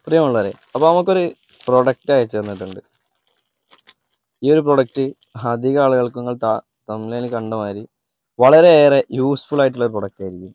പ്രിയമുള്ളവരെ അപ്പോൾ നമുക്കൊരു പ്രൊഡക്റ്റ് അയച്ചു തന്നിട്ടുണ്ട് ഈ ഒരു പ്രൊഡക്റ്റ് അധികം ആളുകൾക്ക് നിങ്ങൾ തമിഴിൽ കണ്ട മാതിരി വളരെയേറെ യൂസ്ഫുൾ ആയിട്ടുള്ള ഒരു പ്രൊഡക്റ്റ് ആയിരിക്കും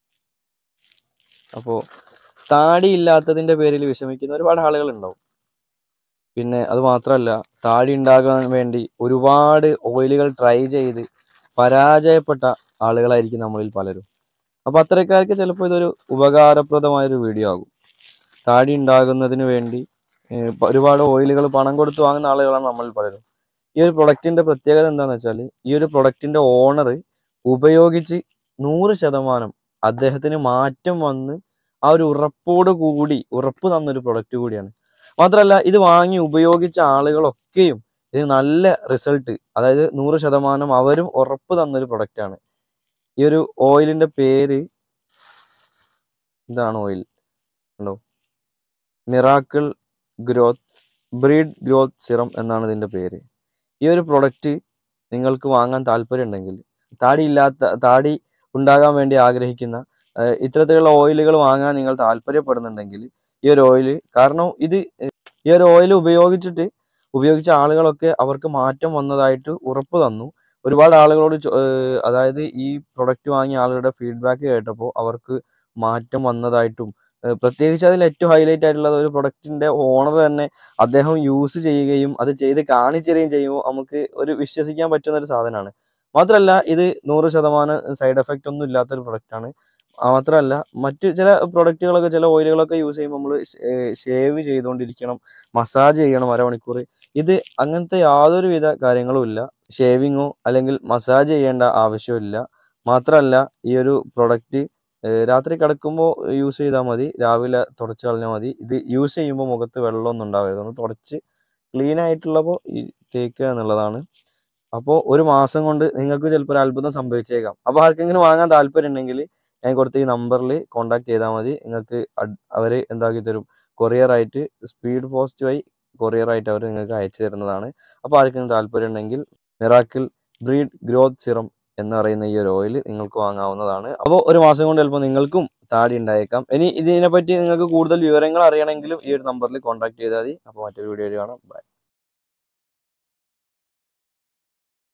അപ്പോൾ താടി ഇല്ലാത്തതിൻ്റെ പേരിൽ വിഷമിക്കുന്ന ഒരുപാട് ആളുകൾ ഉണ്ടാവും പിന്നെ അത് മാത്രമല്ല താടി ഉണ്ടാകാൻ വേണ്ടി ഒരുപാട് ഓയിലുകൾ ട്രൈ ചെയ്ത് പരാജയപ്പെട്ട ആളുകളായിരിക്കും നമ്മളിൽ പലരും അപ്പോൾ അത്തരക്കാർക്ക് ചിലപ്പോൾ ഇതൊരു ഉപകാരപ്രദമായൊരു വീഡിയോ ആകും താടി ഉണ്ടാകുന്നതിന് വേണ്ടി ഏഹ് പ- ഒരുപാട് ഓയിലുകൾ പണം കൊടുത്ത് വാങ്ങുന്ന ആളുകളാണ് നമ്മളിൽ പലരും ഈ ഒരു പ്രൊഡക്റ്റിന്റെ പ്രത്യേകത എന്താണെന്ന് വെച്ചാൽ ഈ ഒരു പ്രൊഡക്റ്റിന്റെ ഓണർ ഉപയോഗിച്ച് നൂറ് ശതമാനം അദ്ദേഹത്തിന് മാറ്റം വന്ന് ആ ഒരു ഉറപ്പോട് കൂടി ഉറപ്പ് തന്നൊരു പ്രൊഡക്റ്റ് കൂടിയാണ് മാത്രമല്ല ഇത് വാങ്ങി ഉപയോഗിച്ച ആളുകളൊക്കെയും ഇത് നല്ല റിസൾട്ട് അതായത് നൂറ് ശതമാനം അവരും ഉറപ്പ് തന്നൊരു പ്രൊഡക്റ്റാണ് ഈ ഒരു ഓയിലിന്റെ പേര് ഇതാണ് ഓയിൽ ഉണ്ടോ miracle growth breed growth serum എന്നാണ് ഇതിൻ്റെ പേര് ഈ ഒരു പ്രൊഡക്റ്റ് നിങ്ങൾക്ക് വാങ്ങാൻ താല്പര്യം ഉണ്ടെങ്കിൽ താടി ഇല്ലാത്ത താടി ഉണ്ടാകാൻ വേണ്ടി ആഗ്രഹിക്കുന്ന ഏഹ് ഇത്തരത്തിലുള്ള ഓയിലുകൾ വാങ്ങാൻ നിങ്ങൾ താല്പര്യപ്പെടുന്നുണ്ടെങ്കിൽ ഈ ഒരു ഓയിൽ കാരണം ഇത് ഏഹ് ഈ ഒരു ഓയിൽ ഉപയോഗിച്ചിട്ട് ഉപയോഗിച്ച ആളുകളൊക്കെ അവർക്ക് മാറ്റം വന്നതായിട്ട് ഉറപ്പ് തന്നു ഒരുപാട് ആളുകളോട് ചോ- ഏഹ് അതായത് ഈ പ്രൊഡക്റ്റ് വാങ്ങിയ ആളുകളുടെ ഫീഡ്ബാക്ക് കേട്ടപ്പോൾ അവർക്ക് മാറ്റം വന്നതായിട്ടും ഏഹ് പ്രത്യേകിച്ച് അതിൽ ഏറ്റവും ഹൈലൈറ്റ് ആയിട്ടുള്ളത് ഒരു പ്രൊഡക്റ്റിന്റെ ഓണർ തന്നെ അദ്ദേഹം യൂസ് ചെയ്യുകയും അത് ചെയ്ത് കാണിച്ചു തരികയും ചെയ്യുമ്പോൾ നമുക്ക് ഒരു വിശ്വസിക്കാൻ പറ്റുന്ന ഒരു സാധനമാണ് മാത്രമല്ല ഇത് നൂറ് ശതമാനം സൈഡ് എഫക്റ്റ് ഒന്നും ഇല്ലാത്തൊരു പ്രൊഡക്റ്റാണ് മാത്രമല്ല മറ്റ് ചില പ്രൊഡക്റ്റുകളൊക്കെ ചില ഓയിലുകളൊക്കെ യൂസ് ചെയ്യുമ്പോൾ നമ്മൾ ഷേവ് ചെയ്തുകൊണ്ടിരിക്കണം മസാജ് ചെയ്യണം അരമണിക്കൂർ ഇത് അങ്ങനത്തെ യാതൊരുവിധ കാര്യങ്ങളും ഇല്ല ഷേവിങ്ങോ അല്ലെങ്കിൽ മസാജ് ചെയ്യേണ്ട ആവശ്യമില്ല മാത്രമല്ല ഈ ഒരു പ്രൊഡക്റ്റ് രാത്രി കിടക്കുമ്പോൾ യൂസ് ചെയ്താൽ മതി രാവിലെ തുടച്ച് കളഞ്ഞാൽ മതി ഇത് യൂസ് ചെയ്യുമ്പോൾ മുഖത്ത് വെള്ളമൊന്നും ഉണ്ടാവരുത് ഒന്ന് തുടച്ച് ക്ലീൻ ആയിട്ടുള്ളപ്പോൾ ഈ തേക്കുക എന്നുള്ളതാണ് അപ്പോൾ ഒരു മാസം കൊണ്ട് നിങ്ങൾക്ക് ചിലപ്പോൾ ഒരു അത്ഭുതം സംഭവിച്ചേക്കാം അപ്പോൾ ആർക്കെങ്കിലും വാങ്ങാൻ താല്പര്യം ഉണ്ടെങ്കിൽ ഞാൻ കൊടുത്ത ഈ നമ്പറിൽ കോൺടാക്ട് ചെയ്താൽ മതി നിങ്ങൾക്ക് അവർ എന്താക്കി തരും കൊറിയർ ആയിട്ട് സ്പീഡ് പോസ്റ്റ് വഴി കൊറിയർ ആയിട്ട് അവർ നിങ്ങൾക്ക് അയച്ചു തരുന്നതാണ് അപ്പോൾ ആർക്കെങ്കിലും താല്പര്യം ഉണ്ടെങ്കിൽ മിറാക്കിൾ ബ്രീഡ് ഗ്രോത്ത് സിറം എന്ന് പറയുന്ന ഈ ഒരു ഓയിൽ നിങ്ങൾക്ക് വാങ്ങാവുന്നതാണ് അപ്പോൾ ഒരു മാസം കൊണ്ട് ചിലപ്പോൾ നിങ്ങൾക്കും താടി ഉണ്ടായേക്കാം ഇനി ഇതിനെപ്പറ്റി നിങ്ങൾക്ക് കൂടുതൽ വിവരങ്ങൾ അറിയണമെങ്കിലും ഈ ഒരു നമ്പറിൽ കോൺടാക്ട് ചെയ്താൽ മതി അപ്പോൾ മറ്റൊരു വീഡിയോ കാണാം ബൈ